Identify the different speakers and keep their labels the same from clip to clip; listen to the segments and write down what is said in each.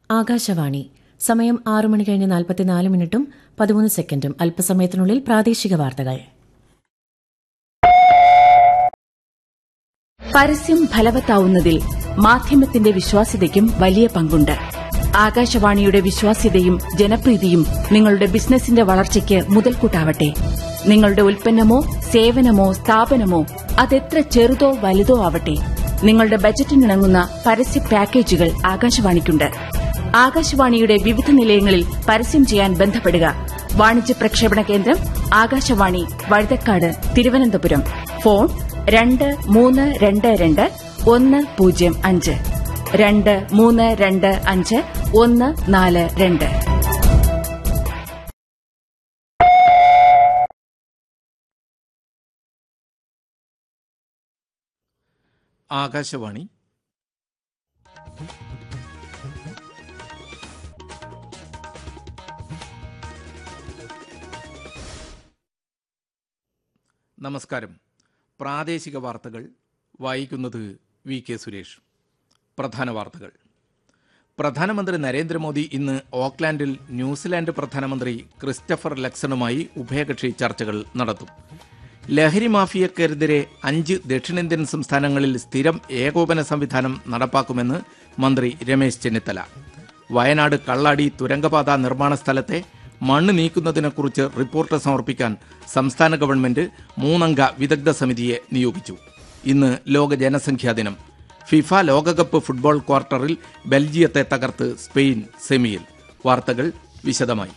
Speaker 1: ആകാശവാണി സമയം ആറു മണി കഴിഞ്ഞ് നാൽപ്പത്തിനാല് മിനിറ്റും പതിമൂന്ന് സെക്കൻഡും അല്പസമയത്തിനുള്ളിൽ പ്രാദേശിക വാർത്തകൾ
Speaker 2: പരസ്യം ഫലവത്താവുന്നതിൽ മാധ്യമത്തിന്റെ വിശ്വാസ്യതയ്ക്കും വലിയ പങ്കുണ്ട് ആകാശവാണിയുടെ വിശ്വാസ്യതയും ജനപ്രീതിയും നിങ്ങളുടെ ബിസിനസിന്റെ വളർച്ചയ്ക്ക് മുതൽക്കൂട്ടാവട്ടെ നിങ്ങളുടെ ഉൽപ്പന്നമോ സേവനമോ സ്ഥാപനമോ അതെത്ര ചെറുതോ വലുതോ ആവട്ടെ നിങ്ങളുടെ ബജറ്റിനിണങ്ങുന്ന പരസ്യ പാക്കേജുകൾ ആകാശവാണിക്കുണ്ട് ആകാശവാണിയുടെ വിവിധ നിലയങ്ങളിൽ പരസ്യം ചെയ്യാൻ ബന്ധപ്പെടുക വാണിജ്യ പ്രക്ഷേപണ കേന്ദ്രം ആകാശവാണി വഴുതക്കാട് തിരുവനന്തപുരം ഫോൺ രണ്ട് മൂന്ന് രണ്ട് രണ്ട് ഒന്ന് പൂജ്യം അഞ്ച് രണ്ട് മൂന്ന് രണ്ട് അഞ്ച് ഒന്ന് നാല് രണ്ട്
Speaker 3: ആകാശവാണി നമസ്കാരം പ്രാദേശിക വാർത്തകൾ വായിക്കുന്നത് വി കെ സുരേഷ് പ്രധാന വാർത്തകൾ പ്രധാനമന്ത്രി നരേന്ദ്രമോദി ഇന്ന് ഓക്ലാൻഡിൽ ന്യൂസിലാൻഡ് പ്രധാനമന്ത്രി ക്രിസ്റ്റഫർ ലക്സണുമായി ഉഭയകക്ഷി ചർച്ചകൾ നടത്തും ലഹരി മാഫിയക്കെതിരെ അഞ്ച് ദക്ഷിണേന്ത്യൻ സംസ്ഥാനങ്ങളിൽ സ്ഥിരം ഏകോപന സംവിധാനം നടപ്പാക്കുമെന്ന് മന്ത്രി രമേശ് ചെന്നിത്തല വയനാട് കള്ളാടി തുരങ്കപാത നിർമ്മാണ സ്ഥലത്തെ മണ്ണ് നീക്കുന്നതിനെക്കുറിച്ച് റിപ്പോർട്ട് സമർപ്പിക്കാൻ സംസ്ഥാന ഗവൺമെന്റ് മൂന്നംഗ വിദഗ്ധ സമിതിയെ നിയോഗിച്ചു ഇന്ന് ലോക ജനസംഖ്യാ ദിനം ഫിഫ ലോകകപ്പ് ഫുട്ബോൾ ക്വാർട്ടറിൽ ബെൽജിയത്തെ തകർത്ത് സ്പെയിൻ സെമിയിൽ വാർത്തകൾ വിശദമായി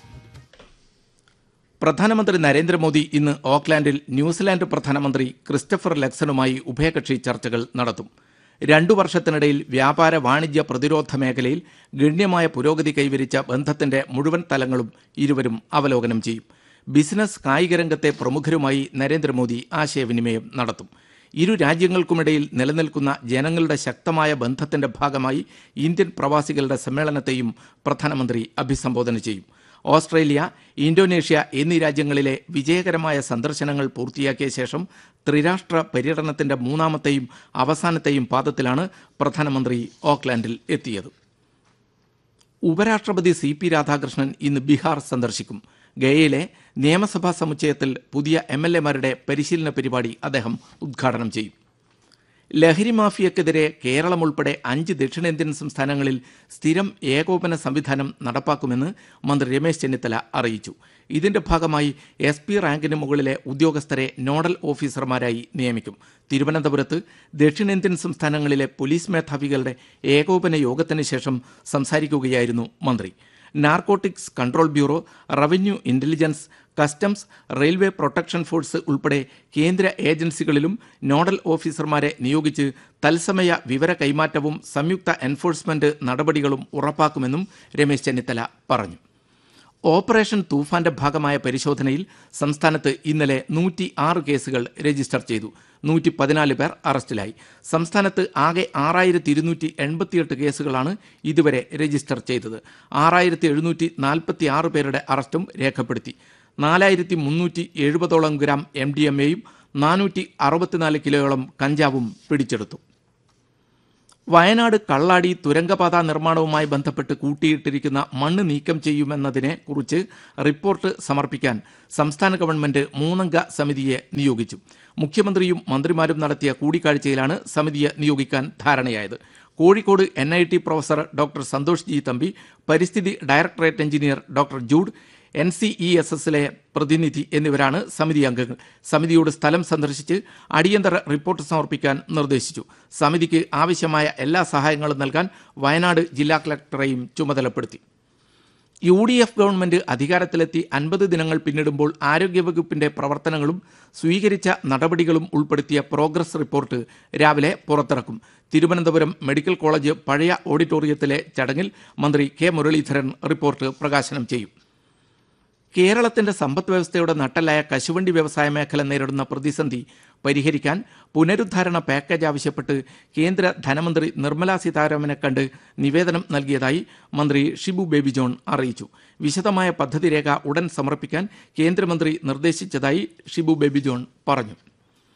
Speaker 3: പ്രധാനമന്ത്രി നരേന്ദ്രമോദി ഇന്ന് ഓക്ലാൻഡിൽ ന്യൂസിലാൻഡ് പ്രധാനമന്ത്രി ക്രിസ്റ്റഫർ ലക്സണുമായി ഉഭയകക്ഷി ചർച്ചകൾ നടത്തും രണ്ടു വർഷത്തിനിടയിൽ വ്യാപാര വാണിജ്യ പ്രതിരോധ മേഖലയിൽ ഗണ്യമായ പുരോഗതി കൈവരിച്ച ബന്ധത്തിന്റെ മുഴുവൻ തലങ്ങളും ഇരുവരും അവലോകനം ചെയ്യും ബിസിനസ് കായിക രംഗത്തെ പ്രമുഖരുമായി നരേന്ദ്രമോദി ആശയവിനിമയം നടത്തും ഇരു രാജ്യങ്ങൾക്കുമിടയിൽ നിലനിൽക്കുന്ന ജനങ്ങളുടെ ശക്തമായ ബന്ധത്തിന്റെ ഭാഗമായി ഇന്ത്യൻ പ്രവാസികളുടെ സമ്മേളനത്തെയും പ്രധാനമന്ത്രി അഭിസംബോധന ചെയ്യും ഓസ്ട്രേലിയ ഇന്തോനേഷ്യ എന്നീ രാജ്യങ്ങളിലെ വിജയകരമായ സന്ദർശനങ്ങൾ പൂർത്തിയാക്കിയ ശേഷം ത്രിരാഷ്ട്ര പര്യടനത്തിന്റെ മൂന്നാമത്തെയും അവസാനത്തെയും പാദത്തിലാണ് പ്രധാനമന്ത്രി ഓക്ലാൻഡിൽ എത്തിയത് ഉപരാഷ്ട്രപതി സി പി രാധാകൃഷ്ണൻ ഇന്ന് ബീഹാർ സന്ദർശിക്കും ഗയയിലെ നിയമസഭാ സമുച്ചയത്തിൽ പുതിയ എം എൽ എമാരുടെ പരിശീലന പരിപാടി അദ്ദേഹം ഉദ്ഘാടനം ചെയ്യും ലഹരി മാഫിയക്കെതിരെ കേരളം ഉൾപ്പെടെ അഞ്ച് ദക്ഷിണേന്ത്യൻ സംസ്ഥാനങ്ങളിൽ സ്ഥിരം ഏകോപന സംവിധാനം നടപ്പാക്കുമെന്ന് മന്ത്രി രമേശ് ചെന്നിത്തല അറിയിച്ചു ഇതിന്റെ ഭാഗമായി എസ് പി റാങ്കിന് മുകളിലെ ഉദ്യോഗസ്ഥരെ നോഡൽ ഓഫീസർമാരായി നിയമിക്കും തിരുവനന്തപുരത്ത് ദക്ഷിണേന്ത്യൻ സംസ്ഥാനങ്ങളിലെ പോലീസ് മേധാവികളുടെ ഏകോപന യോഗത്തിന് ശേഷം സംസാരിക്കുകയായിരുന്നു മന്ത്രി narcotics control bureau revenue intelligence customs railway protection force ഉൾപ്പെടെ കേന്ദ്ര ഏജൻസികളിലും നോഡൽ ഓഫീസർമാരെ നിയോഗിച്ച് തത്സമയ വിവര കൈമാറ്റവും സംയുക്ത എൻഫോഴ്സ്മെന്റ് നടപടികളും ഉറപ്പാക്കുമെന്നും രമേശ് ചെന്നിത്തല പറഞ്ഞു ഓപ്പറേഷൻ തൂഫാന്റെ ഭാഗമായ പരിശോധനയിൽ സംസ്ഥാനത്ത് ഇന്നലെ നൂറ്റി ആറ് കേസുകൾ രജിസ്റ്റർ ചെയ്തു നൂറ്റി പതിനാല് പേർ അറസ്റ്റിലായി സംസ്ഥാനത്ത് ആകെ ആറായിരത്തി ഇരുന്നൂറ്റി എൺപത്തിയെട്ട് കേസുകളാണ് ഇതുവരെ രജിസ്റ്റർ ചെയ്തത് ആറായിരത്തി എഴുന്നൂറ്റി നാൽപ്പത്തി ആറ് പേരുടെ അറസ്റ്റും രേഖപ്പെടുത്തി നാലായിരത്തി മുന്നൂറ്റി എഴുപതോളം ഗ്രാം എം ഡി എം എയും നാനൂറ്റി അറുപത്തിനാല് കിലോയോളം കഞ്ചാവും പിടിച്ചെടുത്തു വയനാട് കള്ളാടി തുരങ്കപാത നിർമ്മാണവുമായി ബന്ധപ്പെട്ട് കൂട്ടിയിട്ടിരിക്കുന്ന മണ്ണ് നീക്കം ചെയ്യുമെന്നതിനെ കുറിച്ച് റിപ്പോർട്ട് സമർപ്പിക്കാൻ സംസ്ഥാന ഗവൺമെന്റ് മൂന്നംഗ സമിതിയെ നിയോഗിച്ചു മുഖ്യമന്ത്രിയും മന്ത്രിമാരും നടത്തിയ കൂടിക്കാഴ്ചയിലാണ് സമിതിയെ നിയോഗിക്കാൻ ധാരണയായത് Kozhikode N I T professor doctor Santhosh G Thampi പരിസ്ഥിതി directorate engineer doctor Jude N C E S എസിലെ പ്രതിനിധി എന്നിവരാണ് സമിതി അംഗങ്ങൾ സമിതിയോട് സ്ഥലം സന്ദർശിച്ച് അടിയന്തര റിപ്പോർട്ട് സമർപ്പിക്കാൻ നിർദ്ദേശിച്ചു സമിതിക്ക് ആവശ്യമായ എല്ലാ സഹായങ്ങളും നൽകാൻ വയനാട് ജില്ലാ കളക്ടറെയും ചുമതലപ്പെടുത്തി യു ഡി എഫ് ഗവൺമെന്റ് അധികാരത്തിലെത്തി അൻപത് ദിനങ്ങൾ പിന്നിടുമ്പോൾ ആരോഗ്യവകുപ്പിന്റെ പ്രവർത്തനങ്ങളും സ്വീകരിച്ച നടപടികളും ഉൾപ്പെടുത്തിയ പ്രോഗ്രസ് റിപ്പോർട്ട് രാവിലെ പുറത്തിറക്കും തിരുവനന്തപുരം മെഡിക്കൽ കോളേജ് പഴയ ഓഡിറ്റോറിയത്തിലെ ചടങ്ങിൽ മന്ത്രി കെ മുരളീധരൻ റിപ്പോർട്ട് പ്രകാശനം ചെയ്യും കേരളത്തിന്റെ സമ്പദ് വ്യവസ്ഥയുടെ നട്ടലായ കശുവണ്ടി വ്യവസായ മേഖല നേരിടുന്ന പ്രതിസന്ധി പരിഹരിക്കാൻ പുനരുദ്ധാരണ പാക്കേജ് ആവശ്യപ്പെട്ട് കേന്ദ്ര ധനമന്ത്രി നിർമ്മലാ സീതാരാമനെ കണ്ട് നിവേദനം നൽകിയതായി മന്ത്രി ഷിബു ബേബി ജോൺ അറിയിച്ചു വിശദമായ പദ്ധതി രേഖ ഉടൻ സമർപ്പിക്കാൻ കേന്ദ്രമന്ത്രി നിർദ്ദേശിച്ചതായി ഷിബു ബേബി ജോൺ പറഞ്ഞു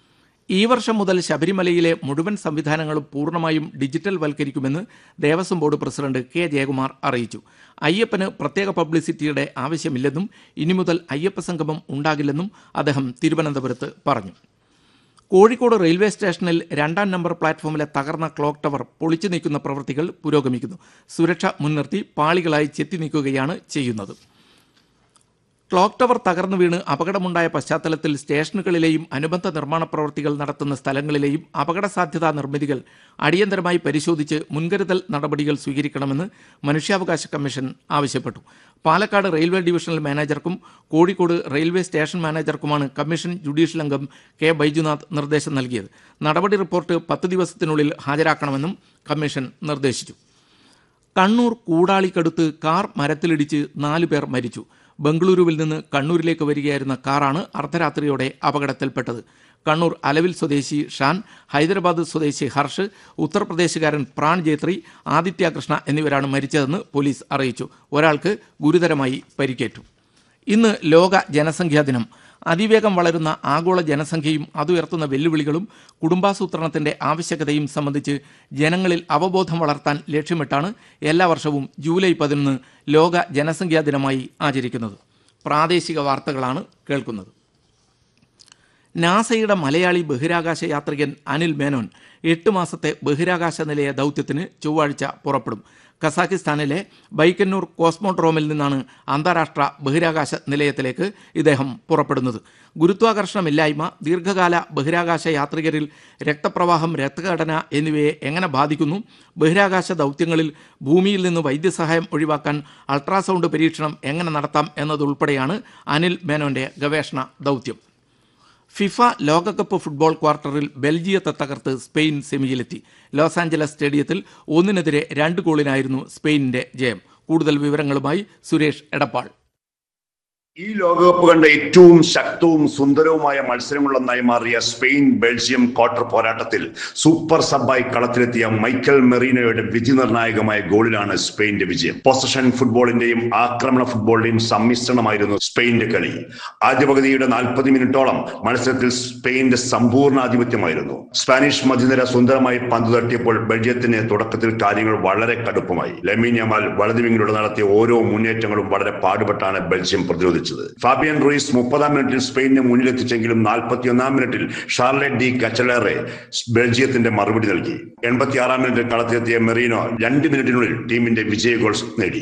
Speaker 3: ഈ വർഷം മുതൽ ശബരിമലയിലെ മുഴുവൻ സംവിധാനങ്ങളും പൂർണ്ണമായും ഡിജിറ്റൽ വൽക്കരിക്കുമെന്ന് Devaswom board president K Jayakumar അറിയിച്ചു അയ്യപ്പന് പ്രത്യേക പബ്ലിസിറ്റിയുടെ ആവശ്യമില്ലെന്നും ഇനി മുതൽ അയ്യപ്പ സംഗമം ഉണ്ടാകില്ലെന്നും അദ്ദേഹം തിരുവനന്തപുരത്ത് പറഞ്ഞു കോഴിക്കോട് റെയിൽവേ സ്റ്റേഷനിൽ രണ്ടാം നമ്പർ പ്ലാറ്റ്ഫോമിലെ തകർന്ന ക്ലോക്ക് ടവർ പൊളിച്ചു നീക്കുന്ന പ്രവൃത്തികൾ പുരോഗമിക്കുന്നു സുരക്ഷ മുൻനിർത്തി പാളികളായി ചെത്തി നീക്കുകയാണ് ചെയ്യുന്നത് ക്ലോക്ക് ടവർ തകർന്നു വീണ് അപകടമുണ്ടായ പശ്ചാത്തലത്തിൽ സ്റ്റേഷനുകളിലെയും അനുബന്ധ നിർമ്മാണ പ്രവൃത്തികൾ നടത്തുന്ന സ്ഥലങ്ങളിലെയും അപകട സാധ്യതാ നിർമ്മിതികൾ അടിയന്തരമായി പരിശോധിച്ച് മുൻകരുതൽ നടപടികൾ സ്വീകരിക്കണമെന്ന് മനുഷ്യാവകാശ കമ്മീഷൻ ആവശ്യപ്പെട്ടു പാലക്കാട് റെയിൽവേ ഡിവിഷണൽ മാനേജർക്കും കോഴിക്കോട് റെയിൽവേ സ്റ്റേഷൻ മാനേജർക്കുമാണ് കമ്മീഷൻ ജുഡീഷ്യൽ അംഗം കെ ബൈജുനാഥ് നിർദ്ദേശം നൽകിയത് നടപടി റിപ്പോർട്ട് പത്ത് ദിവസത്തിനുള്ളിൽ ഹാജരാക്കണമെന്നും കമ്മീഷൻ നിർദ്ദേശിച്ചു കണ്ണൂർ കൂടാളിക്കടുത്ത് കാർ മരത്തിലിടിച്ച് നാലു പേർ മരിച്ചു ബംഗളൂരുവിൽ നിന്ന് കണ്ണൂരിലേക്ക് വരികയായിരുന്ന കാറാണ് അർദ്ധരാത്രിയോടെ അപകടത്തിൽപ്പെട്ടത് കണ്ണൂർ അലവിൽ സ്വദേശി ഷാൻ ഹൈദരാബാദ് സ്വദേശി ഹർഷ് ഉത്തർപ്രദേശുകാരൻ പ്രാൺ ജേത്രി ആദിത്യ കൃഷ്ണ എന്നിവരാണ് മരിച്ചതെന്ന് പോലീസ് അറിയിച്ചു ഒരാൾക്ക് ഗുരുതരമായി പരിക്കേറ്റു ഇന്ന് ലോക ജനസംഖ്യാ ദിനം അതിവേഗം വളരുന്ന ആഗോള ജനസംഖ്യയും അതുയർത്തുന്ന വെല്ലുവിളികളും കുടുംബാസൂത്രണത്തിന്റെ ആവശ്യകതയും സംബന്ധിച്ച് ജനങ്ങളിൽ അവബോധം വളർത്താൻ ലക്ഷ്യമിട്ടാണ് എല്ലാ വർഷവും ജൂലൈ പതിനൊന്ന് ലോക ജനസംഖ്യാ ദിനമായി ആചരിക്കുന്നത് പ്രാദേശിക വാർത്തകളാണ് കേൾക്കുന്നത് നാസയുടെ മലയാളി ബഹിരാകാശ യാത്രികൻ അനിൽ മേനോൻ എട്ട് മാസത്തെ ബഹിരാകാശ നിലയ ദൗത്യത്തിന് ചൊവ്വാഴ്ച പുറപ്പെടും കസാഖിസ്ഥാനിലെ ബൈക്കന്നൂർ കോസ്മോഡ്രോമിൽ നിന്നാണ് അന്താരാഷ്ട്ര ബഹിരാകാശ നിലയത്തിലേക്ക് ഇദ്ദേഹം പുറപ്പെടുന്നത് ഗുരുത്വാകർഷണമില്ലായ്മ ദീർഘകാല ബഹിരാകാശ യാത്രികരിൽ രക്തപ്രവാഹം രക്തഘടന എന്നിവയെ എങ്ങനെ ബാധിക്കുന്നു ബഹിരാകാശ ദൗത്യങ്ങളിൽ ഭൂമിയിൽ നിന്ന് വൈദ്യസഹായം ഒഴിവാക്കാൻ അൾട്രാസൗണ്ട് പരീക്ഷണം എങ്ങനെ നടത്താം എന്നതുൾപ്പെടെയാണ് അനിൽ മേനോന്റെ ഗവേഷണ ദൗത്യം ഫിഫ ലോകകപ്പ് ഫുട്ബോൾ ക്വാർട്ടറിൽ ബെൽജിയത്തെ തകർത്ത് സ്പെയിൻ സെമിയിലെത്തി ലോസ് ആഞ്ചലസ് സ്റ്റേഡിയത്തിൽ ഒന്നിനെതിരെ രണ്ട് ഗോളിനായിരുന്നു സ്പെയിനിന്റെ ജയം കൂടുതൽ വിവരങ്ങളുമായി സുരേഷ് എടപ്പാൾ
Speaker 4: ഈ ലോകകപ്പ് കണ്ട ഏറ്റവും ശക്തവും സുന്ദരവുമായ മത്സരങ്ങളൊന്നായി മാറിയ സ്പെയിൻ ബെൽജിയം ക്വാർട്ടർ പോരാട്ടത്തിൽ സൂപ്പർ സബായി കളത്തിലെത്തിയ മൈക്കൽ മെറീനോയുടെ വിധിനിർണായകമായ ഗോളിലാണ് സ്പെയിന്റെ വിജയം പൊസഷൻ ഫുട്ബോളിന്റെയും ആക്രമണ ഫുട്ബോളിന്റെയും സമ്മിശ്രണമായിരുന്നു സ്പെയിന്റെ കളി ആദ്യ പകുതിയുടെ നാൽപ്പത് മിനിറ്റോളം മത്സരത്തിൽ സ്പെയിന്റെ സമ്പൂർണ്ണ ആധിപത്യമായിരുന്നു സ്പാനിഷ് മധ്യനിര സുന്ദരമായി പന്ത് തട്ടിയപ്പോൾ ബെൽജിയത്തിന് തുടക്കത്തിൽ കാര്യങ്ങൾ വളരെ കടുപ്പമായി ലെമീനിയമാൽ വലതുവിങ്ങിലൂടെ നടത്തിയ ഓരോ മുന്നേറ്റങ്ങളും വളരെ പാടുപെട്ടാണ് ബെൽജിയം പ്രതിരോധിച്ചത് ഫാബിയൻ റൂയിസ് മുപ്പതാം മിനിറ്റിൽ സ്പെയിനിനെ മുന്നിലെത്തിച്ചെങ്കിലും നാൽപ്പത്തിയൊന്നാം മിനിറ്റിൽ ഷാർലറ്റ് ഡി കച്ചലേറെ ബെൽജിയത്തിന്റെ മറുപടി നൽകി എൺപത്തിയാറാം മിനിറ്റിൽ കളത്തിലെത്തിയ മെറീനോ രണ്ട് മിനിറ്റിനുള്ളിൽ ടീമിന്റെ വിജയ ഗോൾ നേടി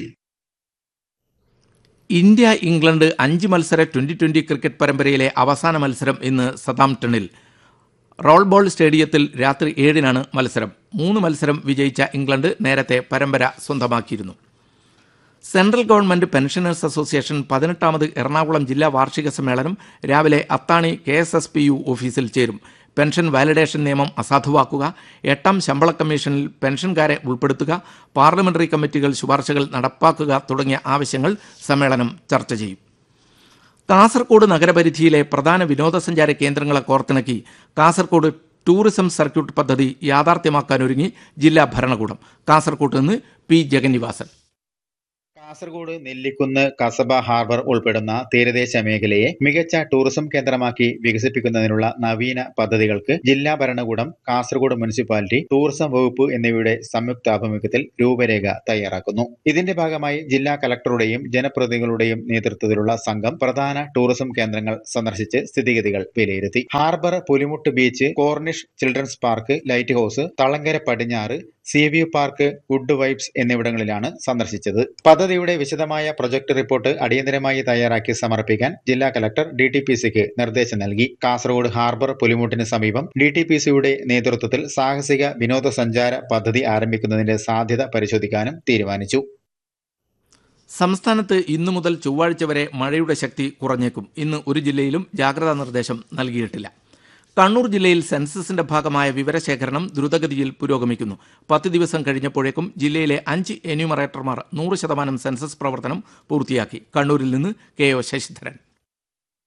Speaker 3: ഇന്ത്യ ഇംഗ്ലണ്ട് അഞ്ച് മത്സര ട്വന്റി ട്വന്റി ക്രിക്കറ്റ് പരമ്പരയിലെ അവസാന മത്സരം ഇന്ന് സതാംപ്ടണിൽ റോൾ ബോൾ സ്റ്റേഡിയത്തിൽ രാത്രി ഏഴിനാണ് മത്സരം മൂന്ന് മത്സരം വിജയിച്ച ഇംഗ്ലണ്ട് നേരത്തെ പരമ്പര സ്വന്തമാക്കിയിരുന്നു സെൻട്രൽ ഗവൺമെന്റ് പെൻഷനേഴ്സ് അസോസിയേഷൻ പതിനെട്ടാമത് എറണാകുളം ജില്ലാ വാർഷിക സമ്മേളനം രാവിലെ Athani K S S P U ഓഫീസിൽ ചേരും പെൻഷൻ വാലിഡേഷൻ നിയമം അസാധുവാക്കുക എട്ടാം ശമ്പള കമ്മീഷനിൽ പെൻഷൻകാരെ ഉൾപ്പെടുത്തുക പാർലമെന്ററി കമ്മിറ്റികൾ ശുപാർശകൾ നടപ്പാക്കുക തുടങ്ങിയ ആവശ്യങ്ങൾ സമ്മേളനം ചർച്ച ചെയ്യും കാസർഗോഡ് നഗരപരിധിയിലെ പ്രധാന വിനോദസഞ്ചാര കേന്ദ്രങ്ങളെ കോർത്തിണക്കി കാസർഗോഡ് ടൂറിസം സർക്യൂട്ട് പദ്ധതി യാഥാർത്ഥ്യമാക്കാനൊരുങ്ങി ജില്ലാ ഭരണകൂടം കാസർഗോഡ് നിന്ന് പി ജഗന്നിവാസൻ
Speaker 5: കാസർഗോഡ് നെല്ലിക്കുന്ന് കസബ ഹാർബർ ഉൾപ്പെടുന്ന തീരദേശ മേഖലയെ മികച്ച ടൂറിസം കേന്ദ്രമാക്കി വികസിപ്പിക്കുന്നതിനുള്ള നവീന പദ്ധതികൾക്ക് ജില്ലാ ഭരണകൂടം കാസർഗോഡ് മുനിസിപ്പാലിറ്റി ടൂറിസം വകുപ്പ് എന്നിവയുടെ സംയുക്താഭിമുഖ്യത്തിൽ രൂപരേഖ തയ്യാറാക്കുന്നു ഇതിന്റെ ഭാഗമായി ജില്ലാ കലക്ടറുടെയും ജനപ്രതിനിധികളുടെയും നേതൃത്വത്തിലുള്ള സംഘം പ്രധാന ടൂറിസം കേന്ദ്രങ്ങൾ സന്ദർശിച്ച് സ്ഥിതിഗതികൾ വിലയിരുത്തി ഹാർബർ പുലിമുട്ട് beach corniche children's park lighthouse Thalangara പടിഞ്ഞാറ് സീവ്യൂ പാർക്ക് ഗുഡ് വൈബ്സ് എന്നിവിടങ്ങളിലാണ് സന്ദർശിച്ചത് പദ്ധതിയുടെ വിശദമായ പ്രൊജക്ട് റിപ്പോർട്ട് അടിയന്തരമായി തയ്യാറാക്കി സമർപ്പിക്കാൻ ജില്ലാ കലക്ടർ ഡി ടി പി സിക്ക് നിർദ്ദേശം നൽകി കാസർഗോഡ് ഹാർബർ പുലിമുട്ടിന് സമീപം ഡി ടി പി സിയുടെ നേതൃത്വത്തിൽ സാഹസിക വിനോദസഞ്ചാര പദ്ധതി ആരംഭിക്കുന്നതിന്റെ സാധ്യത പരിശോധിക്കാനും തീരുമാനിച്ചു
Speaker 3: സംസ്ഥാനത്ത് ഇന്നു മുതൽ ചൊവ്വാഴ്ച വരെ മഴയുടെ ശക്തി കുറഞ്ഞേക്കും ഇന്ന് ഒരു ജില്ലയിലും ജാഗ്രതാ നിർദ്ദേശം നൽകിയിട്ടില്ല കണ്ണൂർ ജില്ലയിൽ സെൻസസിന്റെ ഭാഗമായ വിവരശേഖരണം ദ്രുതഗതിയിൽ പുരോഗമിക്കുന്നു പത്ത് ദിവസം കഴിഞ്ഞപ്പോഴേക്കും ജില്ലയിലെ അഞ്ച് എന്യൂമറേറ്റർമാർ നൂറ് ശതമാനം സെൻസസ് പ്രവർത്തനം പൂർത്തിയാക്കി കണ്ണൂരിൽ നിന്ന് കെ ഒ ശശിധരൻ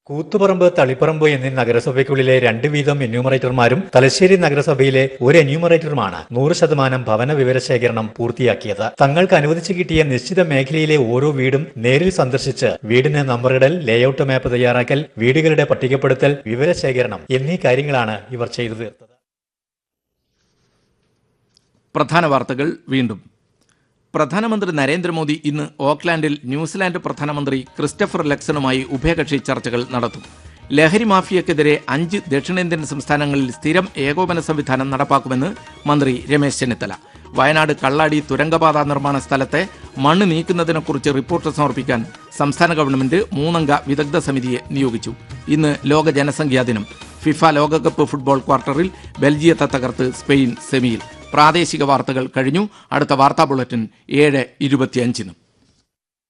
Speaker 6: കൂത്തുപറമ്പ് തളിപ്പറമ്പ് എന്നീ നഗരസഭയ്ക്കുള്ളിലെ രണ്ട് വീതം എന്യൂമറേറ്റർമാരും തലശ്ശേരി നഗരസഭയിലെ ഒരു എന്യൂമറേറ്ററുമാണ് നൂറ് ശതമാനം ഭവന വിവരശേഖരണം പൂർത്തിയാക്കിയത് തങ്ങൾക്ക് അനുവദിച്ചു കിട്ടിയ നിശ്ചിത മേഖലയിലെ ഓരോ വീടും നേരിൽ സന്ദർശിച്ച് വീടിന് നമ്പറിടൽ ലേഔട്ട് മാപ്പ് തയ്യാറാക്കൽ വീടുകളുടെ പട്ടികപ്പെടുത്തൽ വിവരശേഖരണം എന്നീ കാര്യങ്ങളാണ് ഇവർ ചെയ്തു തീർത്തത്
Speaker 3: പ്രധാന വാർത്തകൾ വീണ്ടും പ്രധാനമന്ത്രി നരേന്ദ്രമോദി ഇന്ന് ഓക്ലാൻഡിൽ ന്യൂസിലാൻഡ് പ്രധാനമന്ത്രി ക്രിസ്റ്റഫർ ലക്സണുമായി ഉഭയകക്ഷി ചർച്ചകൾ നടത്തും ലഹരി മാഫിയക്കെതിരെ അഞ്ച് ദക്ഷിണേന്ത്യൻ സംസ്ഥാനങ്ങളിൽ സ്ഥിരം ഏകോപന സംവിധാനം നടപ്പാക്കുമെന്ന് മന്ത്രി രമേശ് ചെന്നിത്തല വയനാട് കള്ളാടി തുരങ്കപാത നിർമ്മാണ സ്ഥലത്തെ മണ്ണ് നീക്കുന്നതിനെക്കുറിച്ച് റിപ്പോർട്ട് സമർപ്പിക്കാൻ സംസ്ഥാന ഗവൺമെന്റ് മൂന്നംഗ വിദഗ്ധ സമിതിയെ നിയോഗിച്ചു ഇന്ന് ലോക ജനസംഖ്യാ ദിനം ഫിഫ ലോകകപ്പ് ഫുട്ബോൾ ക്വാർട്ടറിൽ ബെൽജിയത്തെ തകർത്ത് സ്പെയിൻ സെമിയിൽ പ്രാദേശിക വാർത്തകൾ കഴിഞ്ഞു അടുത്ത വാർത്താ ബുള്ളറ്റിൻ ഏഴ് ഇരുപത്തിയഞ്ചിനും